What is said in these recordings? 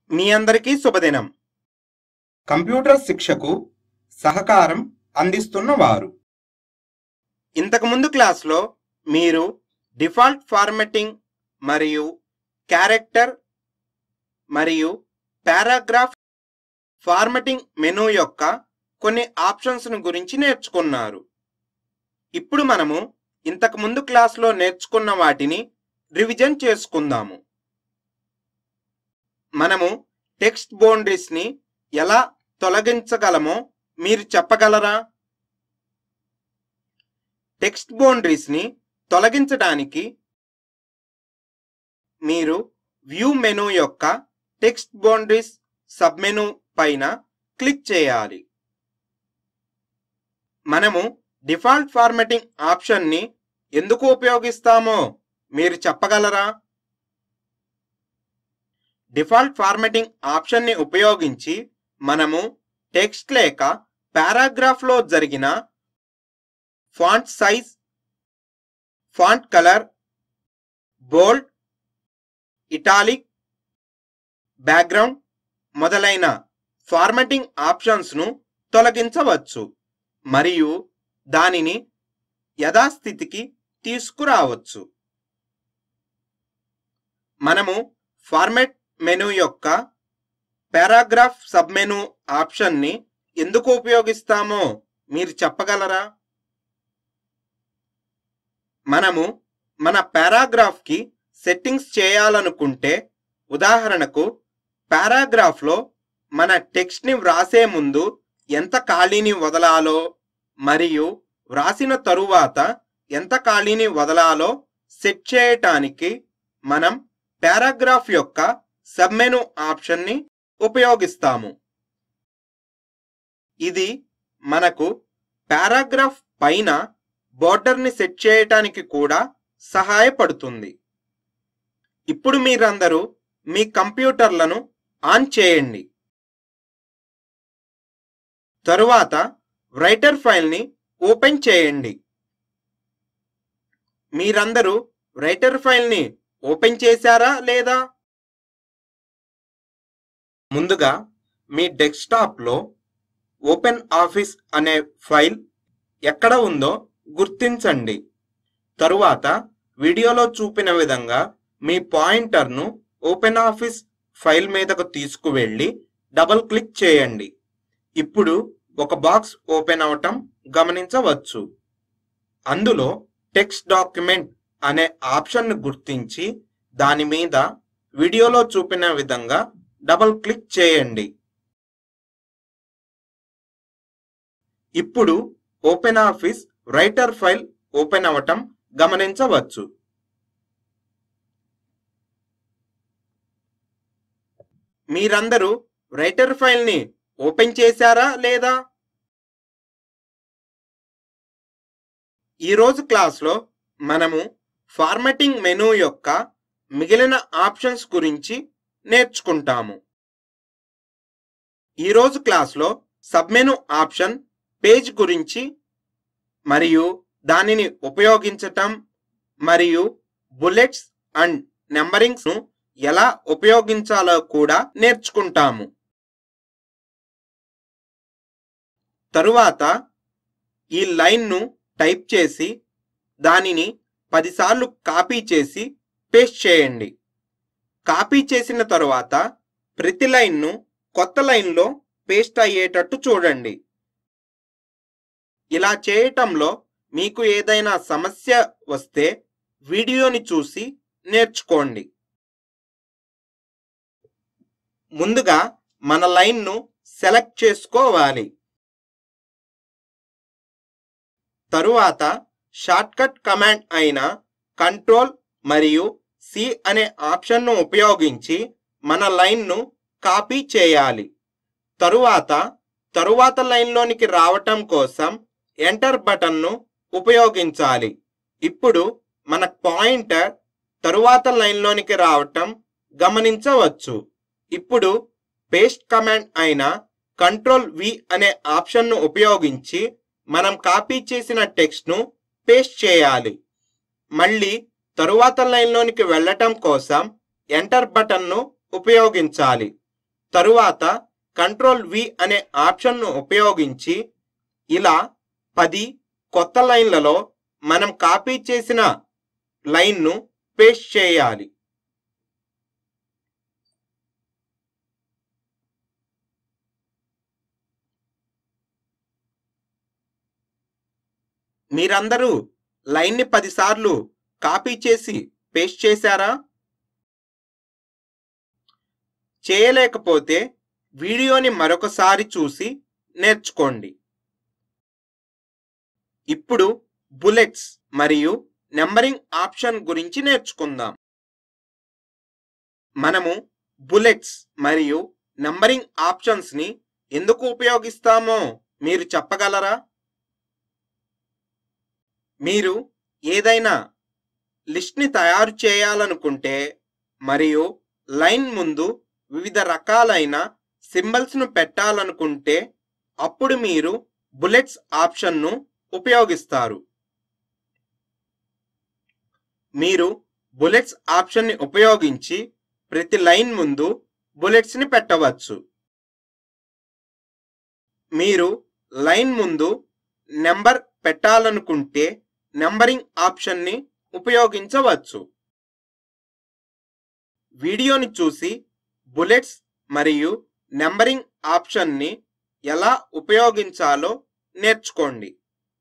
మీ అందరికీ శుభదినం కంప్యూటర్ శిక్షకు సహకారం అందిస్తున్న వారు ఇంతకుముందు క్లాస్లో మీరు డిఫాల్ట్ ఫార్మెటింగ్ మరియు క్యారెక్టర్ మరియు పారాగ్రాఫ్ ఫార్మెటింగ్ మెనూ యొక్క కొన్ని ఆప్షన్స్ను గురించి నేర్చుకున్నారు ఇప్పుడు మనము ఇంతకుముందు క్లాస్లో నేర్చుకున్న వాటిని రివిజన్ చేసుకుందాము మనము టెక్స్ట్ బౌండరీస్ని ఎలా తొలగించగలమో మీరు చెప్పగలరా టెక్స్ట్ బౌండరీస్ని తొలగించడానికి మీరు వ్యూ మెనూ యొక్క టెక్స్ట్ బౌండరీస్ సబ్ మెనూ పైన క్లిక్ చేయాలి మనము డిఫాల్ట్ ఫార్మాటింగ్ ఆప్షన్ని ఎందుకు ఉపయోగిస్తామో మీరు చెప్పగలరా డిఫాల్ట్ ఫార్మాటింగ్ ఆప్షన్ని ఉపయోగించి మనము టెక్స్ట్ లేక పారాగ్రాఫ్లో జరిగిన font size font colour bold italic background మొదలైన ఫార్మాటింగ్ ఆప్షన్స్ను తొలగించవచ్చు మరియు దానిని యథాస్థితికి తీసుకురావచ్చు మనము ఫార్మాట్ మెనూ యొక్క పారాగ్రాఫ్ సబ్ మెనూ ఆప్షన్ని ఎందుకు ఉపయోగిస్తామో మీరు చెప్పగలరా మనము మన పారాగ్రాఫ్కి సెట్టింగ్స్ చేయాలనుకుంటే ఉదాహరణకు పారాగ్రాఫ్లో మన టెక్స్ట్ని వ్రాసే ముందు ఎంత ఖాళీని వదలాలో మరియు వ్రాసిన తరువాత ఎంత ఖాళీని వదలాలో సెట్ చేయటానికి మనం పారాగ్రాఫ్ యొక్క సబ్మెను ఆప్షన్ని ఉపయోగిస్తాము ఇది మనకు పారాగ్రాఫ్ పైన బోర్డర్ని సెట్ చేయటానికి కూడా సహాయపడుతుంది ఇప్పుడు మీరందరూ మీ కంప్యూటర్లను ఆన్ చేయండి తరువాత రైటర్ ఫైల్ని ఓపెన్ చేయండి మీరందరూ రైటర్ ఫైల్ని ఓపెన్ చేశారా లేదా ముందుగా మీ డెస్క్టాప్లో ఓపెన్ ఆఫీస్ అనే ఫైల్ ఎక్కడ ఉందో గుర్తించండి తరువాత వీడియోలో చూపిన విధంగా మీ పాయింటర్ను ఓపెన్ ఆఫీస్ ఫైల్ మీదకు తీసుకువెళ్ళి డబుల్ క్లిక్ చేయండి ఇప్పుడు ఒక బాక్స్ ఓపెన్ అవటం గమనించవచ్చు అందులో టెక్స్ట్ డాక్యుమెంట్ అనే ఆప్షన్ను గుర్తించి దాని మీద వీడియోలో చూపిన విధంగా డబుల్ క్లిక్ చేయండి ఇప్పుడు open office writer file open అవటం గమనించవచ్చు మీరందరూ రైటర్ ఫైల్ని ఓపెన్ చేశారా లేదా ఈరోజు క్లాస్లో మనము ఫార్మాటింగ్ మెనూ యొక్క మిగిలిన ఆప్షన్స్ గురించి నేర్చుకుంటాము ఈరోజు క్లాస్లో సబ్మెను ఆప్షన్ పేజ్ గురించి మరియు దానిని ఉపయోగించటం మరియు బుల్లెట్స్ అండ్ నెంబరింగ్స్ను ఎలా ఉపయోగించాలో కూడా నేర్చుకుంటాము తరువాత ఈ లైన్ను టైప్ చేసి దానిని పదిసార్లు కాపీ చేసి పేస్ట్ చేయండి కాపీ చేసిన తరువాత ప్రతి లైన్ను కొత్త లైన్లో పేస్ట్ అయ్యేటట్టు చూడండి ఇలా చేయటంలో మీకు ఏదైనా సమస్య వస్తే వీడియోని చూసి నేర్చుకోండి ముందుగా మన లైన్ను సెలెక్ట్ చేసుకోవాలి తరువాత షార్ట్కట్ కమాండ్ అయిన కంట్రోల్ మరియు సి అనే ఆప్షన్ను ఉపయోగించి మన లైన్ను కాపీ చేయాలి తరువాత తరువాత లైన్లోనికి రావటం కోసం ఎంటర్ బటన్ను ఉపయోగించాలి ఇప్పుడు మన పాయింటర్ తరువాత లైన్లోనికి రావటం గమనించవచ్చు ఇప్పుడు పేస్ట్ కమాండ్ అయిన కంట్రోల్ వి అనే ఆప్షన్ను ఉపయోగించి మనం కాపీ చేసిన టెక్స్ట్ను పేస్ట్ చేయాలి మళ్ళీ తరువాత లైన్లోనికి వెళ్ళటం కోసం ఎంటర్ బటన్ను ఉపయోగించాలి తరువాత కంట్రోల్ వి అనే ఆప్షన్ను ఉపయోగించి ఇలా పది కొత్త లైన్లలో మనం కాపీ చేసిన లైన్ను పేస్ట్ చేయాలి మీరందరూ లైన్ని పదిసార్లు కాపీ చేసి పేస్ట్ చేశారా చేయలేకపోతే వీడియోని మరొకసారి చూసి నేర్చుకోండి ఇప్పుడు బుల్లెట్స్ మరియు నెంబరింగ్ ఆప్షన్ గురించి నేర్చుకుందాం మనము బుల్లెట్స్ మరియు నంబరింగ్ ఆప్షన్స్ ని ఎందుకు ఉపయోగిస్తామో మీరు చెప్పగలరా మీరు ఏదైనా లిస్ట్ని తయారు చేయాలనుకుంటే మరియు లైన్ ముందు వివిధ రకాలైన సింబల్స్ను పెట్టాలనుకుంటే అప్పుడు మీరు బుల్లెట్స్ ఆప్షన్ను ఉపయోగిస్తారు మీరు బుల్లెట్స్ ఆప్షన్ని ఉపయోగించి ప్రతి లైన్ ముందు బుల్లెట్స్ని పెట్టవచ్చు మీరు లైన్ ముందు నెంబర్ పెట్టాలనుకుంటే నెంబరింగ్ ఆప్షన్ని ఉపయోగించవచ్చు వీడియోని చూసి బుల్లెట్స్ మరియు నెంబరింగ్ ఆప్షన్ని ఎలా ఉపయోగించాలో నేర్చుకోండి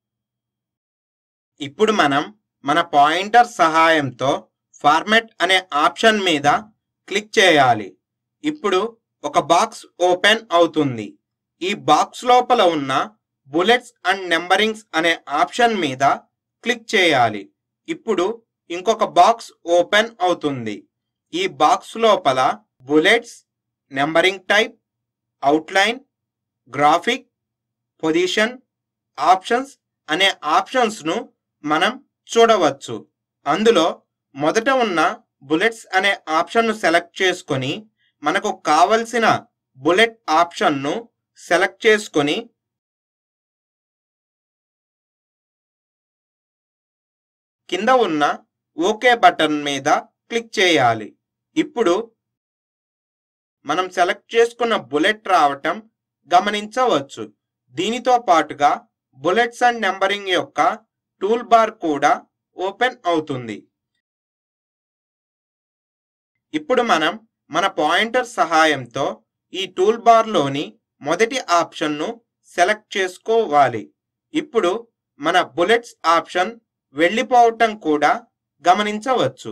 ఇప్పుడు మనం మన పాయింటర్ సహాయంతో ఫార్మాట్ అనే ఆప్షన్ మీద క్లిక్ చేయాలి ఇప్పుడు ఒక బాక్స్ ఓపెన్ అవుతుంది ఈ బాక్స్ లోపల ఉన్న బుల్లెట్స్ అండ్ నెంబరింగ్స్ అనే ఆప్షన్ మీద క్లిక్ చేయాలి ఇప్పుడు ఇంకొక బాక్స్ ఓపెన్ అవుతుంది ఈ బాక్స్ లోపల bullets numbering type outline graphic position options అనే ఆప్షన్స్ను మనం చూడవచ్చు అందులో మొదట ఉన్న బుల్లెట్స్ అనే ఆప్షన్ను సెలెక్ట్ చేసుకొని మనకు కావలసిన బుల్లెట్ ఆప్షన్ను సెలెక్ట్ చేసుకొని కింద ఉన్న ఓకే బటన్ మీద క్లిక్ చేయాలి ఇప్పుడు మనం సెలెక్ట్ చేసుకున్న బుల్లెట్ రావటం గమనించవచ్చు దీనితో పాటుగా బుల్లెట్స్ అండ్ నెంబరింగ్ యొక్క టూల్ బార్ కూడా ఓపెన్ అవుతుంది ఇప్పుడు మనం మన పాయింటర్ సహాయంతో ఈ టూల్ బార్లోని మొదటి ఆప్షన్ను సెలెక్ట్ చేసుకోవాలి ఇప్పుడు మన బుల్లెట్స్ ఆప్షన్ వెళ్ళిపోవటం కూడా గమనించవచ్చు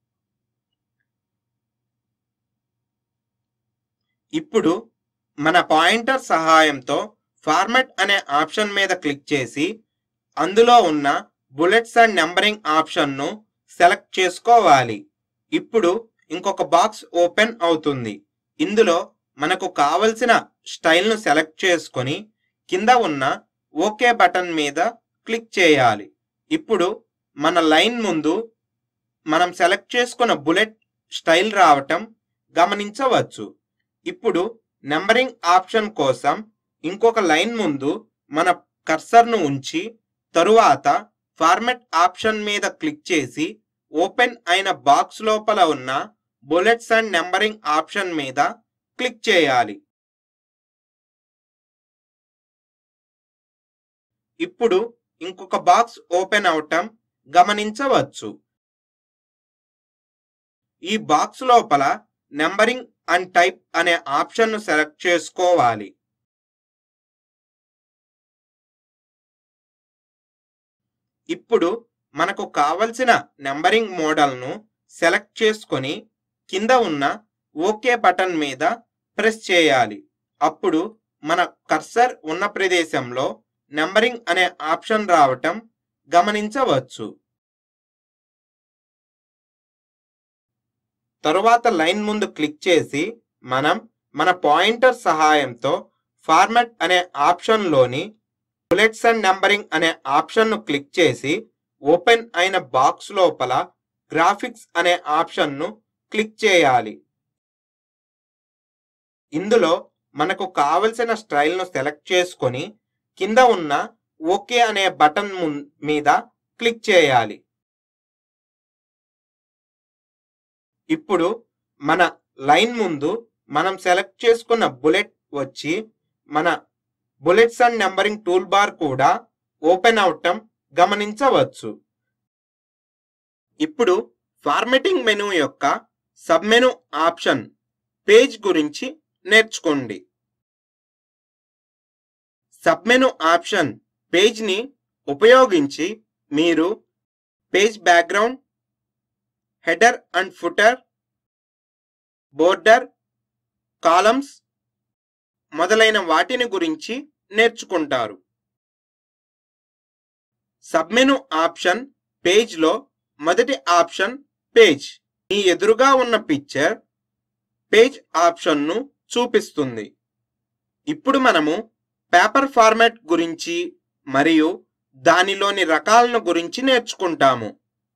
ఇప్పుడు మన పాయింటర్ సహాయంతో ఫార్మాట్ అనే ఆప్షన్ మీద క్లిక్ చేసి అందులో ఉన్న బుల్లెట్స్ అండ్ నెంబరింగ్ ఆప్షన్ను సెలెక్ట్ చేసుకోవాలి ఇప్పుడు ఇంకొక బాక్స్ ఓపెన్ అవుతుంది ఇందులో మనకు కావలసిన స్టైల్ను సెలెక్ట్ చేసుకొని కింద ఉన్న ఓకే బటన్ మీద క్లిక్ చేయాలి ఇప్పుడు మన లైన్ ముందు మనం సెలెక్ట్ చేసుకున్న బుల్లెట్ స్టైల్ రావటం గమనించవచ్చు ఇప్పుడు నెంబరింగ్ ఆప్షన్ కోసం ఇంకొక లైన్ ముందు మన కర్సర్ను ఉంచి తరువాత ఫార్మెట్ ఆప్షన్ మీద క్లిక్ చేసి ఓపెన్ అయిన బాక్స్ లోపల ఉన్న బుల్లెట్స్ అండ్ నెంబరింగ్ ఆప్షన్ మీద క్లిక్ చేయాలి ఇప్పుడు ఇంకొక బాక్స్ ఓపెన్ అవటం గమనించవచ్చు ఈ బాక్స్ లోపల నెంబరింగ్ అండ్ టైప్ అనే ఆప్షన్ను సెలెక్ట్ చేసుకోవాలి ఇప్పుడు మనకు కావలసిన నెంబరింగ్ మోడల్ను సెలెక్ట్ చేసుకొని కింద ఉన్న ఓకే బటన్ మీద ప్రెస్ చేయాలి అప్పుడు మన కర్సర్ ఉన్న ప్రదేశంలో నెంబరింగ్ అనే ఆప్షన్ రావటం గమనించవచ్చు తరువాత లైన్ ముందు క్లిక్ చేసి మనం మన పాయింటర్ సహాయంతో ఫార్మాట్ అనే ఆప్షన్లోని బుల్లెట్స్ అండ్ నెంబరింగ్ అనే ఆప్షన్ను క్లిక్ చేసి ఓపెన్ అయిన బాక్స్ లోపల గ్రాఫిక్స్ అనే ఆప్షన్ను క్లిక్ చేయాలి ఇందులో మనకు కావలసిన స్టైల్ను సెలెక్ట్ చేసుకొని కింద ఉన్న ఓకే అనే బటన్ మున్- మీద క్లిక్ చేయాలి ఇప్పుడు మన లైన్ ముందు మనం సెలెక్ట్ చేసుకున్న బుల్లెట్ వచ్చి మన bullets and numbering tool bar కూడా ఓపెన్ అవటం గమనించవచ్చు ఇప్పుడు ఫార్మెటింగ్ మెనూ యొక్క సబ్ మెనూ ఆప్షన్ పేజ్ గురించి నేర్చుకోండి సబ్ మెనూ ఆప్షన్ పేజ్ని ఉపయోగించి మీరు page background header and footer border columns మొదలైన వాటిని గురించి నేర్చుకుంటారు సబ్మెను ఆప్షన్ పేజ్లో మొదటి ఆప్షన్ పేజ్ మీ ఎదురుగా ఉన్న పిక్చర్ పేజ్ ఆప్షన్ను చూపిస్తుంది ఇప్పుడు మనము పేపర్ ఫార్మాట్ గురించి మరియు దానిలోని రకాలను గురించి నేర్చుకుంటాము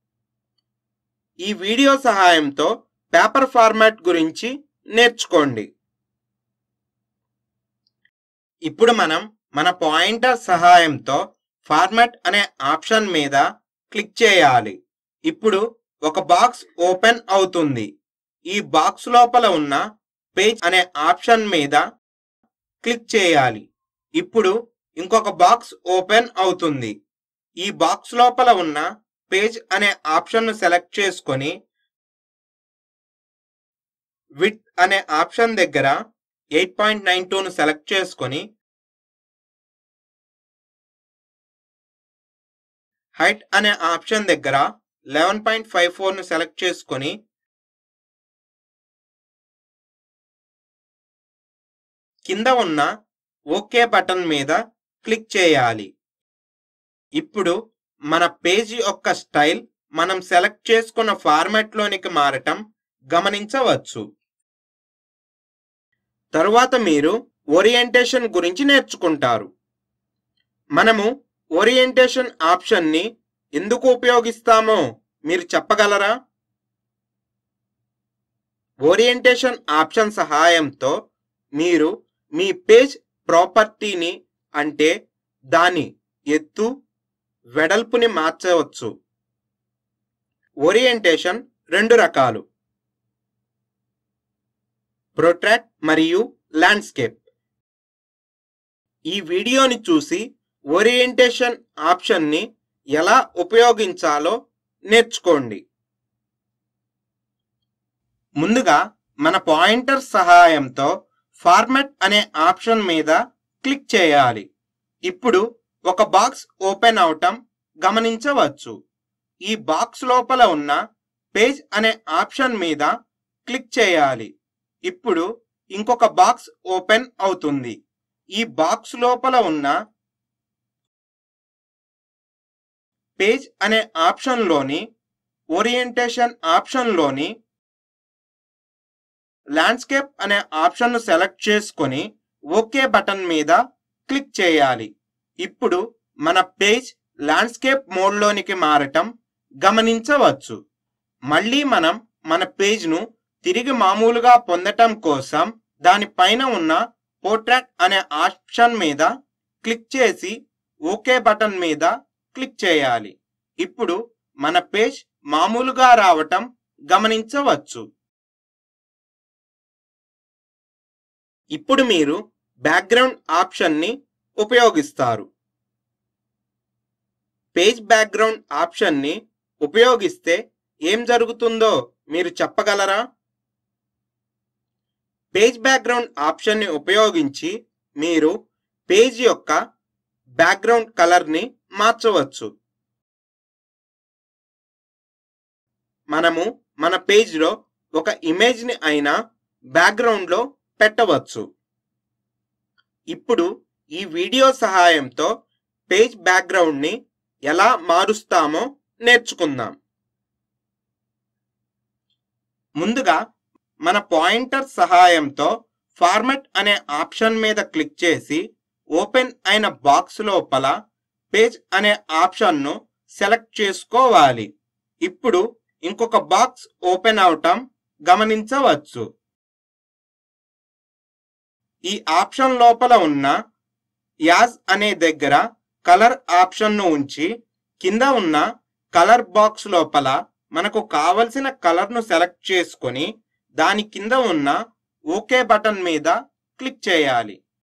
ఈ వీడియో సహాయంతో పేపర్ ఫార్మాట్ గురించి నేర్చుకోండి ఇప్పుడు మనం మన పాయింటర్ సహాయంతో ఫార్మాట్ అనే ఆప్షన్ మీద క్లిక్ చేయాలి ఇప్పుడు ఒక బాక్స్ ఓపెన్ అవుతుంది ఈ బాక్స్ లోపల ఉన్న పేజ్ అనే ఆప్షన్ మీద క్లిక్ చేయాలి ఇప్పుడు ఇంకొక బాక్స్ ఓపెన్ అవుతుంది ఈ బాక్స్ లోపల ఉన్న పేజ్ అనే ఆప్షన్ను సెలెక్ట్ చేసుకొని విత్ అనే ఆప్షన్ దగ్గర ఎయిట్ పాయింట్ నైన్ టూను సెలెక్ట్ చేసుకొని హైట్ అనే ఆప్షన్ దగ్గర లెవెన్ పాయింట్ ఫైవ్ ఫోర్ను సెలెక్ట్ చేసుకొని కింద ఉన్న ఓకే బటన్ మీద క్లిక్ చేయాలి ఇప్పుడు మన పేజీ యొక్క స్టైల్ మనం సెలెక్ట్ చేసుకున్న ఫార్మాట్లోనికి మారటం గమనించవచ్చు తరువాత మీరు ఓరియంటేషన్ గురించి నేర్చుకుంటారు మనము ఓరియంటేషన్ ఆప్షన్ని ఎందుకు ఉపయోగిస్తామో మీరు చెప్పగలరా ఓరియంటేషన్ ఆప్షన్ సహాయంతో మీరు మీ పేజ్ ప్రాపర్టీని అంటే దాని ఎత్తు వెడల్పుని మార్చవచ్చు ఓరియంటేషన్ రెండు రకాలు ప్రొట్రాక్ట్ మరియు ల్యాండ్స్కేప్ ఈ వీడియోని చూసి ఓరియంటేషన్ ఆప్షన్ని ఎలా ఉపయోగించాలో నేర్చుకోండి ముందుగా మన పాయింటర్ సహాయంతో ఫార్మాట్ అనే ఆప్షన్ మీద క్లిక్ చేయాలి ఇప్పుడు ఒక బాక్స్ ఓపెన్ అవటం గమనించవచ్చు ఈ బాక్స్ లోపల ఉన్న పేజ్ అనే ఆప్షన్ మీద క్లిక్ చేయాలి ఇప్పుడు ఇంకొక బాక్స్ ఓపెన్ అవుతుంది ఈ బాక్స్ లోపల ఉన్న పేజ్ అనే ఆప్షన్లోని ఓరియంటేషన్ ఆప్షన్లోని ల్యాండ్స్కేప్ అనే ఆప్షన్ను సెలెక్ట్ చేసుకొని ఓకే బటన్ మీద క్లిక్ చేయాలి ఇప్పుడు మన పేజ్ ల్యాండ్స్కేప్ మోడ్లోనికి మారటం గమనించవచ్చు మళ్ళీ మనం మన పేజ్ను తిరిగి మామూలుగా పొందటం కోసం దానిపైన ఉన్న పోర్ట్రాక్ట్ అనే ఆప్షన్ మీద క్లిక్ చేసి ఓకే బటన్ మీద క్లిక్ చేయాలి ఇప్పుడు మన పేజ్ మామూలుగా రావటం గమనించవచ్చు ఇప్పుడు మీరు బ్యాక్గ్రౌండ్ ఆప్షన్ని ఉపయోగిస్తారు పేజ్ బ్యాక్గ్రౌండ్ ఆప్షన్ని ఉపయోగిస్తే ఏం జరుగుతుందో మీరు చెప్పగలరా పేజ్ బ్యాక్గ్రౌండ్ ఆప్షన్ని ఉపయోగించి మీరు పేజ్ యొక్క బ్యాక్గ్రౌండ్ కలర్ని మార్చవచ్చు మనము మన పేజ్లో ఒక ఇమేజ్ని అయినా బ్యాక్గ్రౌండ్లో పెట్టవచ్చు ఇప్పుడు ఈ వీడియో సహాయంతో పేజ్ బ్యాక్గ్రౌండ్ని ఎలా మారుస్తామో నేర్చుకుందాం ముందుగా మన పాయింటర్ సహాయంతో ఫార్మాట్ అనే ఆప్షన్ మీద క్లిక్ చేసి ఓపెన్ అయిన బాక్స్ లోపల పేజ్ అనే ఆప్షన్ను సెలెక్ట్ చేసుకోవాలి ఇప్పుడు ఇంకొక బాక్స్ ఓపెన్ అవటం గమనించవచ్చు ఈ ఆప్షన్ లోపల ఉన్న యాజ్ అనే దగ్గర కలర్ ఆప్షన్ను ఉంచి కింద ఉన్న కలర్ బాక్స్ లోపల మనకు కావలసిన కలర్ను సెలెక్ట్ చేసుకొని దాని కింద ఉన్న ఓకే బటన్ మీద క్లిక్ చేయాలి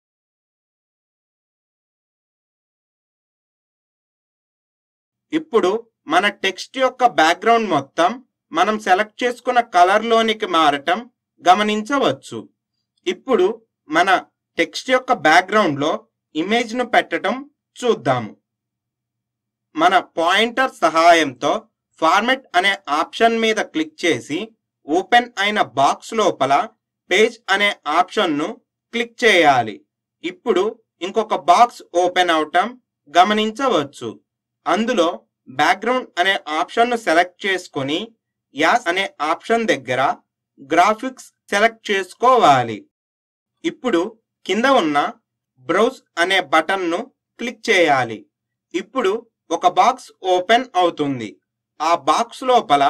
ఇప్పుడు మన టెక్స్ట్ యొక్క బ్యాక్గ్రౌండ్ మొత్తం మనం సెలెక్ట్ చేసుకున్న కలర్లోనికి మారటం గమనించవచ్చు ఇప్పుడు మన టెక్స్ట్ యొక్క బ్యాక్గ్రౌండ్లో ఇమేజ్ను పెట్టడం చూద్దాము మన పాయింటర్ సహాయంతో ఫార్మెట్ అనే ఆప్షన్ మీద క్లిక్ చేసి ఓపెన్ అయిన బాక్స్ లోపల పేజ్ అనే ఆప్షన్ను క్లిక్ చేయాలి ఇప్పుడు ఇంకొక బాక్స్ ఓపెన్ అవటం గమనించవచ్చు అందులో బ్యాక్గ్రౌండ్ అనే ఆప్షన్ను సెలెక్ట్ చేసుకొని యాస్ అనే ఆప్షన్ దగ్గర గ్రాఫిక్స్ సెలెక్ట్ చేసుకోవాలి ఇప్పుడు కింద ఉన్న బ్రౌజ్ అనే బటన్ను క్లిక్ చేయాలి ఇప్పుడు ఒక బాక్స్ ఓపెన్ అవుతుంది ఆ బాక్స్ లోపల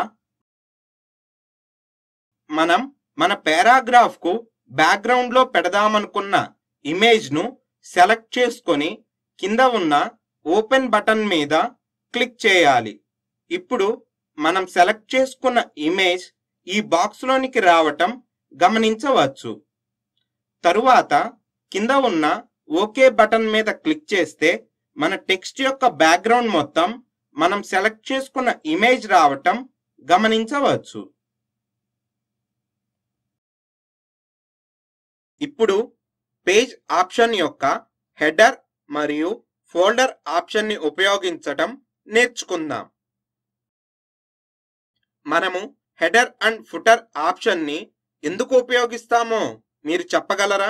మనం మన పారాగ్రాఫ్ కు బ్యాక్గ్రౌండ్ లో పెడదామనుకున్న ఇమేజ్ ను సెలెక్ట్ చేసుకొని కింద ఉన్న ఓపెన్ బటన్ మీద క్లిక్ చేయాలి ఇప్పుడు మనం సెలెక్ట్ చేసుకున్న ఇమేజ్ ఈ బాక్స్ లోనికి రావటం గమనించవచ్చు తరువాత కింద ఉన్న ఓకే బటన్ మీద క్లిక్ చేస్తే మన టెక్స్ట్ యొక్క బ్యాక్గ్రౌండ్ మొత్తం మనం సెలెక్ట్ చేసుకున్న ఇమేజ్ రావటం గమనించవచ్చు ఇప్పుడు పేజ్ ఆప్షన్ యొక్క హెడర్ మరియు ఫోల్డర్ ఆప్షన్ని ఉపయోగించటం నేర్చుకుందాం మనము హెడర్ అండ్ ఫుటర్ ఆప్షన్ని ఎందుకు ఉపయోగిస్తామో మీరు చెప్పగలరా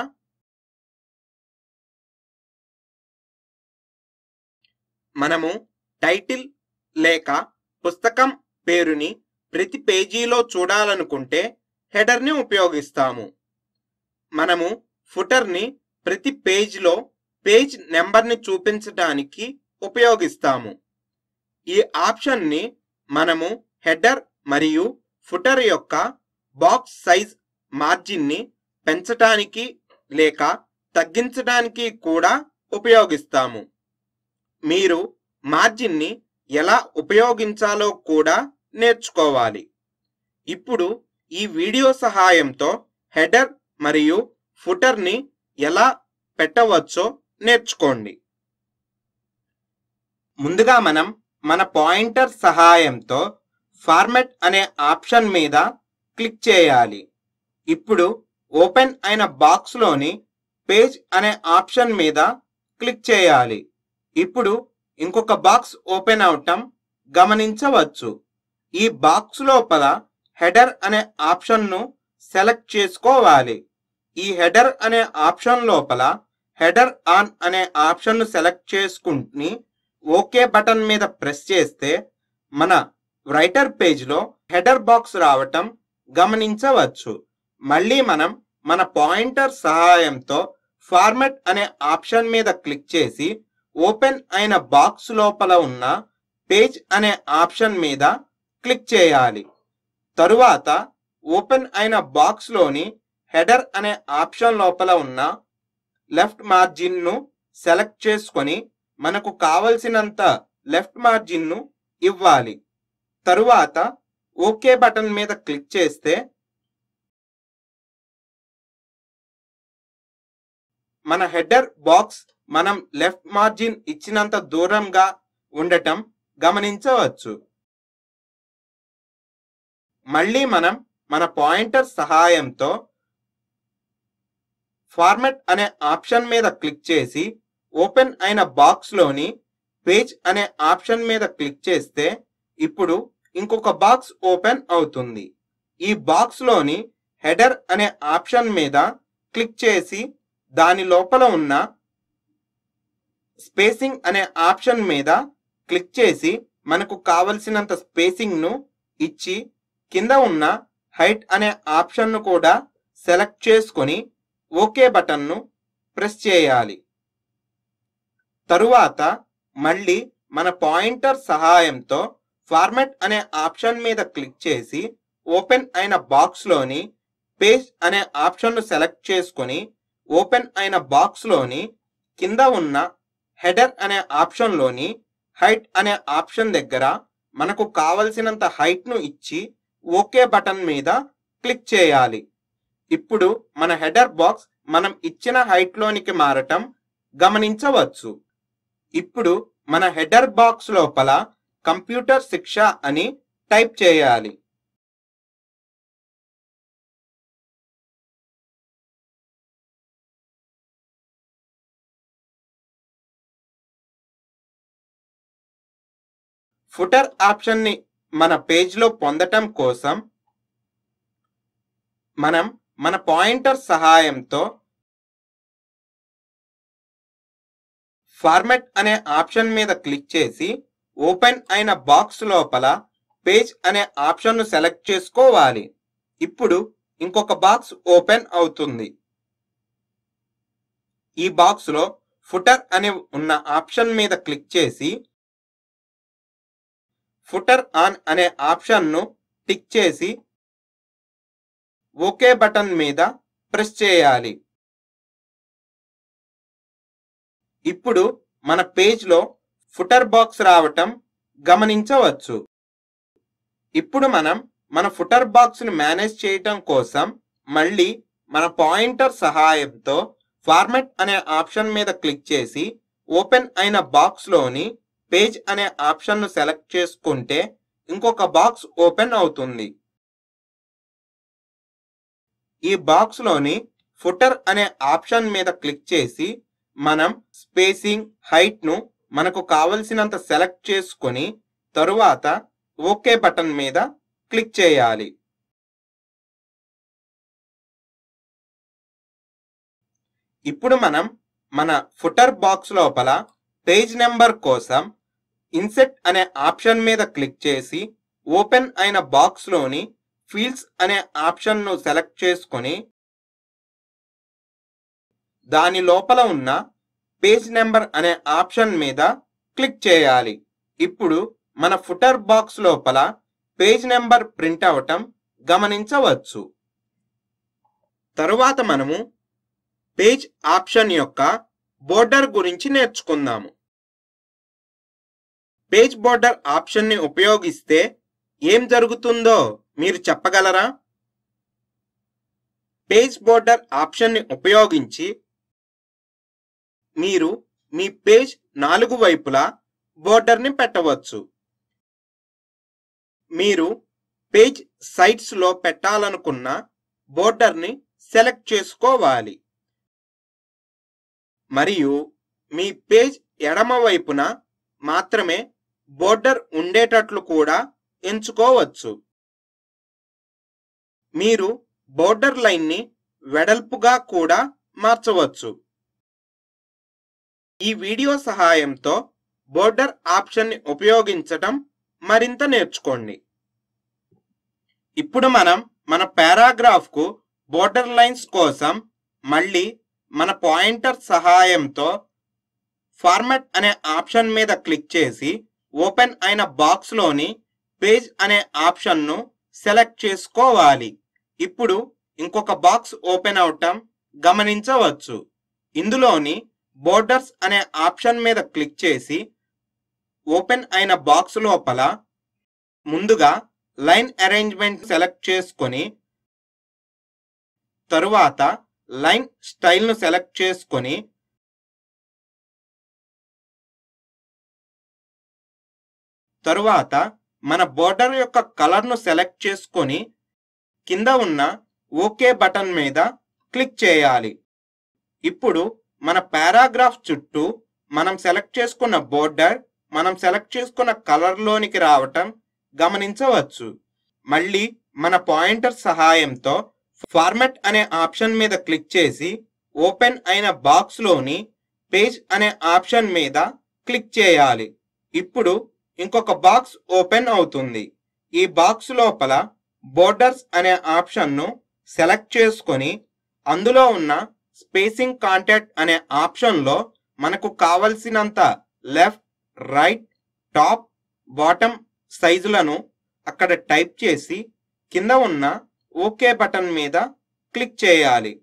మనము టైటిల్ లేక పుస్తకం పేరుని ప్రతి పేజీలో చూడాలనుకుంటే హెడర్ని ఉపయోగిస్తాము మనము ఫుటర్ని ప్రతి పేజ్లో పేజ్ నెంబర్ని చూపించడానికి ఉపయోగిస్తాము ఈ ఆప్షన్ని మనము హెడర్ మరియు ఫుటర్ యొక్క బాక్స్ సైజ్ మార్జిన్ని పెంచటానికి లేక తగ్గించడానికి కూడా ఉపయోగిస్తాము మీరు మార్జిన్ని ఎలా ఉపయోగించాలో కూడా నేర్చుకోవాలి ఇప్పుడు ఈ వీడియో సహాయంతో హెడర్ మరియు ఫుటర్ని ఎలా పెట్టవచ్చో నేర్చుకోండి ముందుగా మనం మన పాయింటర్ సహాయంతో ఫార్మెట్ అనే ఆప్షన్ మీద క్లిక్ చేయాలి ఇప్పుడు ఓపెన్ అయిన బాక్స్లోని పేజ్ అనే ఆప్షన్ మీద క్లిక్ చేయాలి ఇప్పుడు ఇంకొక బాక్స్ ఓపెన్ అవటం గమనించవచ్చు ఈ బాక్స్ లోపల హెడర్ అనే ఆప్షన్ను సెలెక్ట్ చేసుకోవాలి ఈ హెడర్ అనే ఆప్షన్ లోపల హెడర్ ఆన్ అనే ఆప్షన్ను సెలెక్ట్ చేసుకుని ఓకే బటన్ మీద ప్రెస్ చేస్తే మన రైటర్ పేజ్లో హెడర్ బాక్స్ రావటం గమనించవచ్చు మళ్ళీ మనం మన పాయింటర్ సహాయంతో ఫార్మెట్ అనే ఆప్షన్ మీద క్లిక్ చేసి ఓపెన్ అయిన బాక్స్ లోపల ఉన్న పేజ్ అనే ఆప్షన్ మీద క్లిక్ చేయాలి తరువాత ఓపెన్ అయిన బాక్స్లోని హెడర్ అనే ఆప్షన్ లోపల ఉన్న లెఫ్ట్ మార్జిన్ను సెలెక్ట్ చేసుకొని మనకు కావలసినంత లెఫ్ట్ మార్జిన్ను ఇవ్వాలి తరువాత ఓకే బటన్ మీద క్లిక్ చేస్తే మన హెడర్ బాక్స్ మనం లెఫ్ట్ మార్జిన్ ఇచ్చినంత దూరంగా ఉండటం గమనించవచ్చు మళ్ళీ మనం మన పాయింటర్ సహాయంతో ఫార్మెట్ అనే ఆప్షన్ మీద క్లిక్ చేసి ఓపెన్ అయిన బాక్స్లోని పేజ్ అనే ఆప్షన్ మీద క్లిక్ చేస్తే ఇప్పుడు ఇంకొక బాక్స్ ఓపెన్ అవుతుంది ఈ బాక్స్లోని హెడర్ అనే ఆప్షన్ మీద క్లిక్ చేసి దాని లోపల ఉన్న స్పేసింగ్ అనే ఆప్షన్ మీద క్లిక్ చేసి మనకు కావలసినంత స్పేసింగ్ను ఇచ్చి కింద ఉన్న హైట్ అనే ఆప్షన్ను కూడా సెలెక్ట్ చేసుకొని ఓకే బటన్ను ప్రెస్ చేయాలి తరువాత మళ్ళీ మన పాయింటర్ సహాయంతో ఫార్మెట్ అనే ఆప్షన్ మీద క్లిక్ చేసి ఓపెన్ అయిన బాక్స్లోని పేజ్ అనే ఆప్షన్ను సెలెక్ట్ చేసుకొని ఓపెన్ అయిన బాక్స్లోని కింద ఉన్న హెడర్ అనే ఆప్షన్లోని హైట్ అనే ఆప్షన్ దగ్గర మనకు కావలసినంత హైట్ను ఇచ్చి ఓకే బటన్ మీద క్లిక్ చేయాలి ఇప్పుడు మన హెడర్ బాక్స్ మనం ఇచ్చిన హైట్ లోనికి మారటం గమనించవచ్చు ఇప్పుడు మన హెడర్ బాక్స్ లోపల కంప్యూటర్ శిక్ష అని టైప్ చేయాలి ఫుటర్ ఆప్షన్ ని మన పేజ్ లో పొందటం కోసం మనం మన పాయింటర్ సహాయంతో ఫార్మెట్ అనే ఆప్షన్ మీద క్లిక్ చేసి ఓపెన్ అయిన బాక్స్ లోపల పేజ్ అనే ఆప్షన్ ను సెలెక్ట్ చేసుకోవాలి ఇప్పుడు ఇంకొక బాక్స్ ఓపెన్ అవుతుంది ఈ బాక్స్ లో ఫుటర్ అనే ఉన్న ఆప్షన్ మీద క్లిక్ చేసి ఫుటర్ ఆన్ అనే ఆప్షన్ ను టిక్ చేసి ఓకే బటన్ మీద ప్రెస్ చేయాలి ఇప్పుడు మన పేజ్ లో ఫుటర్ బాక్స్ రావటం గమనించవచ్చు ఇప్పుడు మనం మన ఫుటర్ బాక్స్ ను మేనేజ్ చేయటం కోసం మళ్ళీ మన పాయింటర్ సహాయంతో ఫార్మెట్ అనే ఆప్షన్ మీద క్లిక్ చేసి ఓపెన్ అయిన బాక్స్ లోని పేజ్ అనే ఆప్షన్ ను సెలెక్ట్ చేసుకుంటే ఇంకొక బాక్స్ ఓపెన్ అవుతుంది ఈ బాక్స్ లోని ఫుటర్ అనే ఆప్షన్ మీద క్లిక్ చేసి మనం స్పేసింగ్ హైట్ ను మనకు కావలసినంత సెలెక్ట్ చేసుకొని తరువాత ఓకే బటన్ మీద క్లిక్ చేయాలి ఇప్పుడు మనం మన ఫుటర్ బాక్స్ లోపల పేజ్ నెంబర్ కోసం ఇన్సెట్ అనే ఆప్షన్ మీద క్లిక్ చేసి ఓపెన్ అయిన బాక్స్ లోని ఫీల్డ్స్ అనే ఆప్షన్ ను సెలెక్ట్ చేసుకొని దాని లోపల ఉన్న పేజ్ నెంబర్ అనే ఆప్షన్ మీద క్లిక్ చేయాలి ఇప్పుడు మన ఫుటర్ బాక్స్ లోపల పేజ్ నెంబర్ ప్రింట్ అవటం గమనించవచ్చు తరువాత మనము పేజ్ ఆప్షన్ యొక్క బోర్డర్ గురించి నేర్చుకుందాము పేజ్ బోర్డర్ ఆప్షన్ ని ఉపయోగిస్తే ఏం జరుగుతుందో మీరు చెప్పగలరా పేజ్ బోర్డర్ ఆప్షన్ ని ఉపయోగించి మీరు మీ పేజ్ నాలుగు వైపులా బోర్డర్ ని పెట్టవచ్చు మీరు పేజ్ సైట్స్ లో పెట్టాలనుకున్న బోర్డర్ ని సెలెక్ట్ చేసుకోవాలి మరియు మీ పేజ్ ఎడమ వైపున మాత్రమే బోర్డర్ ఉండేటట్లు కూడా ఎంచుకోవచ్చు మీరు బోర్డర్ లైన్ ని వెడల్పుగా కూడా మార్చవచ్చు ఈ వీడియో సహాయంతో బోర్డర్ ఆప్షన్ ని ఉపయోగించటం మరింత నేర్చుకోండి ఇప్పుడు మనం మన పారాగ్రాఫ్ కు బోర్డర్ లైన్స్ కోసం మళ్ళీ మన పాయింటర్ సహాయంతో ఫార్మాట్ అనే ఆప్షన్ మీద క్లిక్ చేసి ఓపెన్ అయిన బాక్స్ లోని పేజ్ అనే ఆప్షన్ ను సెలెక్ట్ చేసుకోవాలి ఇప్పుడు ఇంకొక బాక్స్ ఓపెన్ అవటం గమనించవచ్చు ఇందులోని బోర్డర్స్ అనే ఆప్షన్ మీద క్లిక్ చేసి ఓపెన్ అయిన బాక్స్ లోపల ముందుగా లైన్ అరేంజ్మెంట్ సెలెక్ట్ చేసుకొని తరువాత లైన్ స్టైల్ ను సెలెక్ట్ చేసుకొని తరువాత మన బోర్డర్ యొక్క కలర్ ను సెలెక్ట్ చేసుకొని కింద ఉన్న ఓకే బటన్ మీద క్లిక్ చేయాలి ఇప్పుడు మన పారాగ్రాఫ్ చుట్టూ మనం సెలెక్ట్ చేసుకున్న బోర్డర్ మనం సెలెక్ట్ చేసుకున్న కలర్ లోనికి రావటం గమనించవచ్చు మళ్ళీ మన పాయింటర్ సహాయంతో ఫార్మాట్ అనే ఆప్షన్ మీద క్లిక్ చేసి ఓపెన్ అయిన బాక్స్ లోని పేజ్ అనే ఆప్షన్ మీద క్లిక్ చేయాలి ఇప్పుడు ఇంకొక బాక్స్ ఓపెన్ అవుతుంది ఈ బాక్స్ లోపల బోర్డర్స్ అనే ఆప్షన్ ను సెలెక్ట్ చేసుకొని అందులో ఉన్న స్పేసింగ్ కాంటాక్ట్ అనే ఆప్షన్ లో మనకు కావలసినంత లెఫ్ట్ రైట్ టాప్ బాటమ్ సైజులను అక్కడ టైప్ చేసి కింద ఉన్న ఓకే బటన్ మీద క్లిక్ చేయాలి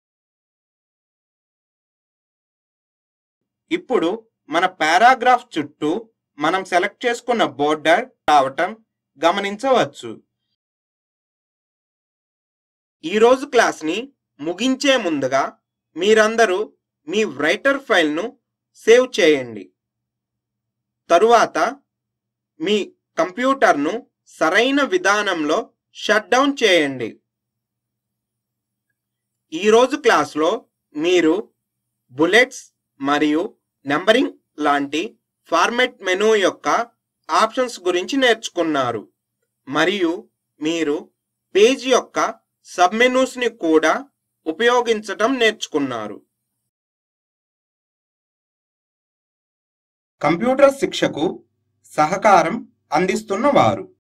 ఇప్పుడు మన పారాగ్రాఫ్ చుట్టూ మనం సెలెక్ట్ చేసుకున్న బోర్డర్ రావటం గమనించవచ్చు ఈరోజు క్లాస్ని ముగించే ముందుగా మీరందరూ మీ రైటర్ ఫైల్ను సేవ్ చేయండి తరువాత మీ కంప్యూటర్ను సరైన విధానంలో షట్ డౌన్ చేయండి ఈరోజు క్లాస్లో మీరు బుల్లెట్స్ మరియు నెంబరింగ్ లాంటి ఫార్మెట్ మెనూ యొక్క ఆప్షన్స్ గురించి నేర్చుకున్నారు మరియు మీరు పేజ్ యొక్క సబ్ మెనూస్ని కూడా ఉపయోగించటం నేర్చుకున్నారు కంప్యూటర్ శిక్షకు సహకారం అందిస్తున్న వారు